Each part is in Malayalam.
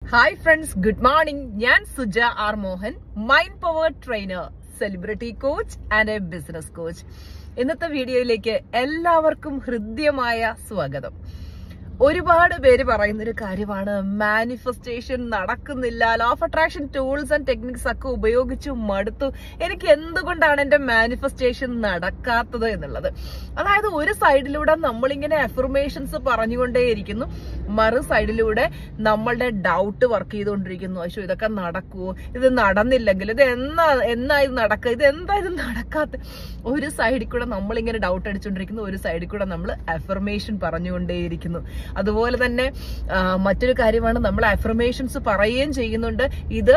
ഹായ് ഫ്രണ്ട്സ് ഗുഡ് മോർണിംഗ് ഞാൻ Suja R Mohan mind power trainer celebrity coach and a business coach ഇന്നത്തെ വീഡിയോയിലേക്ക് എല്ലാവർക്കും ഹൃദ്യമായ സ്വാഗതം ഒരുപാട് പേര് പറയുന്ന ഒരു കാര്യമാണ് മാനിഫെസ്റ്റേഷൻ നടക്കുന്നില്ല law of attraction tools and techniques ഒക്കെ ഉപയോഗിച്ചു മടുത്തു എനിക്ക് എന്തുകൊണ്ടാണ് എന്റെ മാനിഫെസ്റ്റേഷൻ നടക്കാത്തത് എന്നുള്ളത് അതായത് ഒരു സൈഡിലൂടെ നമ്മളിങ്ങനെ അഫർമേഷൻസ് പറഞ്ഞുകൊണ്ടേയിരിക്കുന്നു മറു സൈഡിലൂടെ നമ്മളുടെ ഡൗട്ട് വർക്ക് ചെയ്തുകൊണ്ടിരിക്കുന്നു അശോ ഇതൊക്കെ നടക്കുവോ ഇത് നടന്നില്ലെങ്കിൽ ഇത് എന്നാ എന്നാ ഇത് നടക്കുക ഇത് എന്താ ഇത് നടക്കാത്ത ഒരു സൈഡിൽ കൂടെ നമ്മളിങ്ങനെ ഡൗട്ട് അടിച്ചുകൊണ്ടിരിക്കുന്നു ഒരു സൈഡിൽ കൂടെ നമ്മൾ അഫർമേഷൻ പറഞ്ഞുകൊണ്ടേയിരിക്കുന്നു അതുപോലെ തന്നെ ആ, മറ്റൊരു കാര്യമാണ് നമ്മൾ അഫർമേഷൻസ് പറയുകയും ചെയ്യുന്നുണ്ട് ഇത്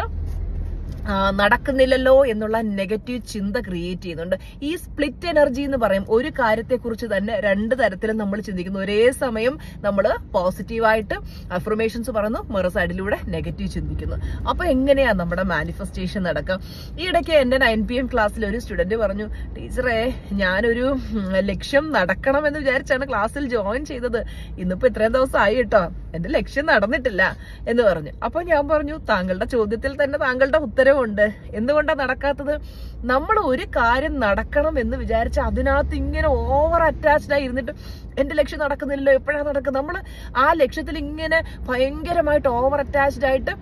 ആ, നടക്കുന്നില്ലല്ലോ എന്നുള്ള നെഗറ്റീവ് ചിന്ത ക്രിയേറ്റ് ചെയ്യുന്നുണ്ട് ഈ സ്പ്ലിറ്റ് എനർജി എന്ന് പറയും ഒരു കാര്യത്തെക്കുറിച്ച് തന്നെ രണ്ട് തരത്തിലും നമ്മൾ ചിന്തിക്കുന്നു ഒരേ സമയം നമ്മൾ പോസിറ്റീവായിട്ട് അഫർമേഷൻസ് പറയുന്നു മറു സൈഡിലൂടെ നെഗറ്റീവ് ചിന്തിക്കുന്നു അപ്പൊ എങ്ങനെയാ നമ്മുടെ മാനിഫെസ്റ്റേഷൻ നടക്കുക ഈ ഇടയ്ക്ക് എന്റെ നയൻ പി എം ക്ലാസ്സിൽ ഒരു സ്റ്റുഡന്റ് പറഞ്ഞു ടീച്ചറെ ഞാനൊരു ഉം, ലക്ഷ്യം നടക്കണം എന്ന് വിചാരിച്ചാണ് ക്ലാസ്സിൽ ജോയിൻ ചെയ്തത് ഇന്നിപ്പോ ഇത്രയും ദിവസമായി കേട്ടോ എന്റെ ലക്ഷ്യം നടന്നിട്ടില്ല എന്ന് പറഞ്ഞു അപ്പൊ ഞാൻ പറഞ്ഞു താങ്കളുടെ ചോദ്യത്തിൽ തന്നെ താങ്കളുടെ ഉത്തരവുണ്ട് എന്തുകൊണ്ടാണ് നടക്കാത്തത് നമ്മൾ ഒരു കാര്യം നടക്കണം എന്ന് വിചാരിച്ച് അതിനകത്ത് ഇങ്ങനെ ഓവർ അറ്റാച്ച്ഡ് ആയി ഇരുന്നിട്ട് എന്റെ ലക്ഷ്യം നടക്കുന്നില്ലല്ലോ എപ്പോഴാണ് നടക്കുന്നത് നമ്മൾ ആ ലക്ഷ്യത്തിൽ ഇങ്ങനെ ഭയങ്കരമായിട്ട് ഓവർ അറ്റാച്ച്ഡ് ആയിട്ട്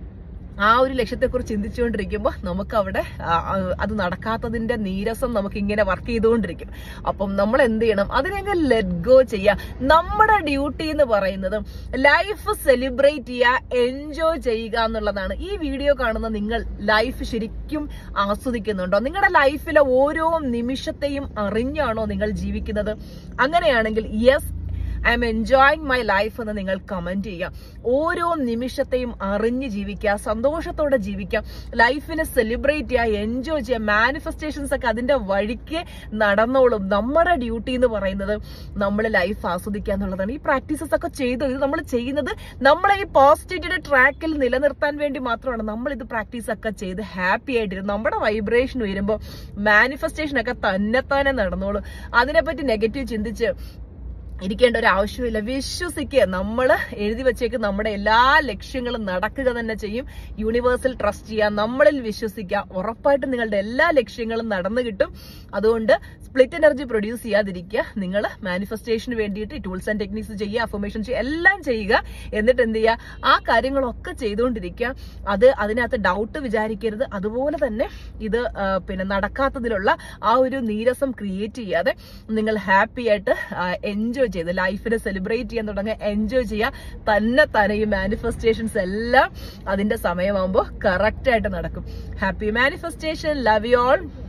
ആ ഒരു ലക്ഷ്യത്തെക്കുറിച്ച് ചിന്തിച്ചുകൊണ്ടിരിക്കുമ്പോൾ നമുക്ക് അവിടെ ആ, ആ, അത് നടക്കാത്തതിന്റെ നീരസം നമുക്ക് ഇങ്ങനെ വർക്ക് ചെയ്തുകൊണ്ടിരിക്കും അപ്പം നമ്മൾ എന്ത് ചെയ്യണം അതിനെങ്ങനെ ലെറ്റ് ഗോ ചെയ്യുക നമ്മുടെ ഡ്യൂട്ടി എന്ന് പറയുന്നത് ലൈഫ് സെലിബ്രേറ്റ് ചെയ്യുക എൻജോയ് ചെയ്യുക എന്നുള്ളതാണ് ഈ വീഡിയോ കാണുന്ന നിങ്ങൾ ലൈഫ് ശരിക്കും ആസ്വദിക്കുന്നുണ്ടോ നിങ്ങളുടെ ലൈഫിലെ ഓരോ നിമിഷത്തെയും അറിഞ്ഞാണോ നിങ്ങൾ ജീവിക്കുന്നത് അങ്ങനെയാണെങ്കിൽ yes I'm enjoying my life എന്ന് നിങ്ങൾ കമന്റ് ചെയ്യുക ഓരോ നിമിഷത്തെയും അറിഞ്ഞ് ജീവിക്കുക സന്തോഷത്തോടെ ജീവിക്കുക ലൈഫിനെ സെലിബ്രേറ്റ് ചെയ്യുക എൻജോയ് ചെയ്യുക മാനിഫെസ്റ്റേഷൻസ് ഒക്കെ അതിന്റെ വഴിക്ക് നടന്നോളും നമ്മുടെ ഡ്യൂട്ടി എന്ന് പറയുന്നത് നമ്മൾ ലൈഫ് ആസ്വദിക്കുക എന്നുള്ളതാണ് ഈ പ്രാക്ടീസസ് ഒക്കെ ചെയ്ത് ഇത് നമ്മൾ ചെയ്യുന്നത് നമ്മളെ ഈ പോസിറ്റിവിറ്റിയുടെ ട്രാക്കിൽ നിലനിർത്താൻ വേണ്ടി മാത്രമാണ് നമ്മൾ ഇത് പ്രാക്ടീസ് ഒക്കെ ചെയ്ത് ഹാപ്പി ആയിട്ടിരുന്നു നമ്മുടെ വൈബ്രേഷൻ ഉയരുമ്പോൾ മാനിഫെസ്റ്റേഷൻ ഒക്കെ തന്നെത്താനെ നടന്നോളും അതിനെപ്പറ്റി നെഗറ്റീവ് ചിന്തിച്ച് ഇരിക്കേണ്ട ഒരു ആവശ്യമില്ല വിശ്വസിക്കുക നമ്മൾ എഴുതി വെച്ചേക്ക് നമ്മുടെ എല്ലാ ലക്ഷ്യങ്ങളും നടക്കുക തന്നെ ചെയ്യും യൂണിവേഴ്സൽ ട്രസ്റ്റ് ചെയ്യുക നമ്മളിൽ വിശ്വസിക്കുക ഉറപ്പായിട്ടും നിങ്ങളുടെ എല്ലാ ലക്ഷ്യങ്ങളും നടന്നു കിട്ടും അതുകൊണ്ട് സ്പ്ലിറ്റ് എനർജി പ്രൊഡ്യൂസ് ചെയ്യാതിരിക്കുക നിങ്ങൾ മാനിഫെസ്റ്റേഷന് വേണ്ടിയിട്ട് ടൂൾസ് ആൻഡ് ടെക്നിക്സ് ചെയ്യുക അഫർമേഷൻ ചെയ്യുക എല്ലാം ചെയ്യുക എന്നിട്ട് എന്ത് ചെയ്യുക ആ കാര്യങ്ങളൊക്കെ ചെയ്തുകൊണ്ടിരിക്കുക അത് അതിനകത്ത് ഡൗട്ട് വിചാരിക്കരുത് അതുപോലെ തന്നെ ഇത് ആ, പിന്നെ നടക്കാത്തതിലുള്ള ആ ഒരു നീരസം ക്രിയേറ്റ് ചെയ്യാതെ നിങ്ങൾ ഹാപ്പി ആയിട്ട് എൻജോയ് ചെയ്ത് ലൈഫിനെ സെലിബ്രേറ്റ് ചെയ്യാൻ തുടങ്ങുക എൻജോയ് ചെയ്യുക തന്നെ തന്നെ ഈ മാനിഫെസ്റ്റേഷൻസ് എല്ലാം അതിന്റെ സമയമാകുമ്പോൾ കറക്റ്റ് ആയിട്ട് നടക്കും happy manifestation love you all